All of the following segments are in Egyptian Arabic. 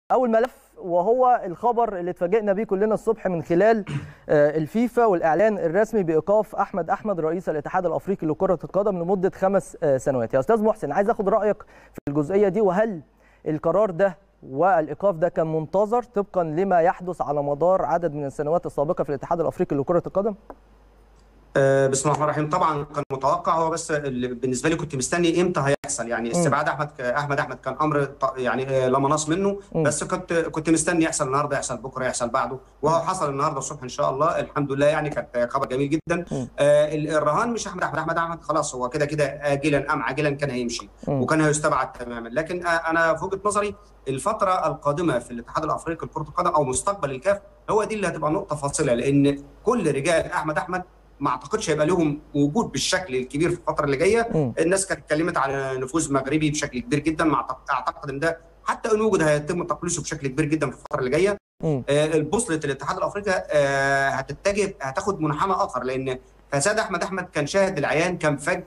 اول ملف وهو الخبر اللي اتفاجئنا بيه كلنا الصبح من خلال الفيفا والاعلان الرسمي بايقاف احمد احمد رئيس الاتحاد الافريقي لكره القدم لمده خمس سنوات يا استاذ محسن عايز اخد رايك في الجزئيه دي وهل القرار ده والايقاف ده كان منتظر طبقا لما يحدث على مدار عدد من السنوات السابقه في الاتحاد الافريقي لكره القدم بسم الله الرحمن الرحيم طبعا كان متوقع هو بس بالنسبه لي كنت مستني امتى هيحصل يعني استبعاد احمد احمد احمد كان امر يعني لا مناص منه بس كنت كنت مستني يحصل النهارده يحصل بكره يحصل بعده وهو حصل النهارده الصبح ان شاء الله الحمد لله يعني كانت خبر جميل جدا آه الرهان مش احمد احمد احمد احمد خلاص هو كده كده اجلا ام عاجلا كان هيمشي وكان هيستبعد تماما لكن انا في وجهه نظري الفتره القادمه في الاتحاد الافريقي لكره القدم او مستقبل الكاف هو دي اللي هتبقى نقطه فاصله لان كل رجال احمد احمد ما اعتقدش هيبقى لهم وجود بالشكل الكبير في الفتره اللي جايه م. الناس كانت اتكلمت على نفوذ مغربي بشكل كبير جدا ما اعتقد ان ده حتى ان وجد هيتم تقليصه بشكل كبير جدا في الفتره اللي جايه آه البوصله الاتحاد الافريقي آه هتتجه هتاخد منحنى اخر لان فساد احمد احمد كان شاهد العيان كان فج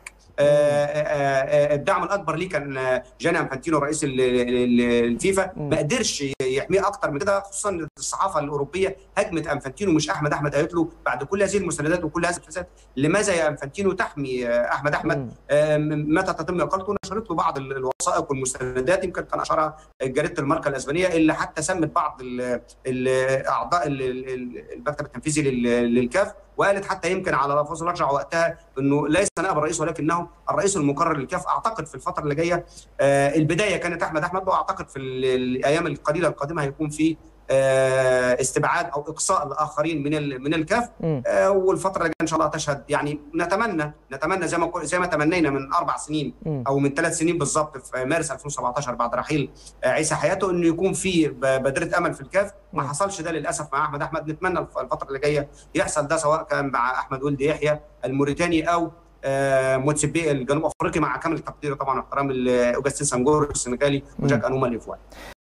آه الدعم الاكبر ليه كان جاني انفانتينو رئيس الفيفا ما قدرش يحميه اكتر من كده خصوصا الصحافه الاوروبيه هجمت انفانتينو مش احمد احمد قالت له بعد كل هذه المساندات وكل هذه الفساد لماذا يا انفانتينو تحمي احمد احمد متى تتم اقالته نشرت له بعض الوثائق والمستندات يمكن كان اشارها جريده الماركه الاسبانيه اللي حتى سمت بعض الاعضاء المكتب التنفيذي للكاف وقالت حتى يمكن على لفظ رجع وقتها انه ليس نائب الرئيس ولكنه الرئيس المقرر للكاف اعتقد في الفتره اللي جايه آه البدايه كانت احمد احمد واعتقد في الايام القليله القادمه هيكون في آه استبعاد او اقصاء الاخرين من من الكاف آه والفتره اللي جايه ان شاء الله تشهد يعني نتمنى نتمنى زي ما زي ما تمنينا من اربع سنين او من ثلاث سنين بالظبط في مارس 2017 بعد رحيل عيسى حياته انه يكون في بادره امل في الكاف ما حصلش ده للاسف مع احمد احمد نتمنى الفتره اللي جايه يحصل ده سواء كان مع احمد ولد يحيى الموريتاني او آه موتسيبي الجنوب افريقي مع كامل التقدير طبعا واحترام اوجستين سانجور السنغالي وجاك انوما الافوان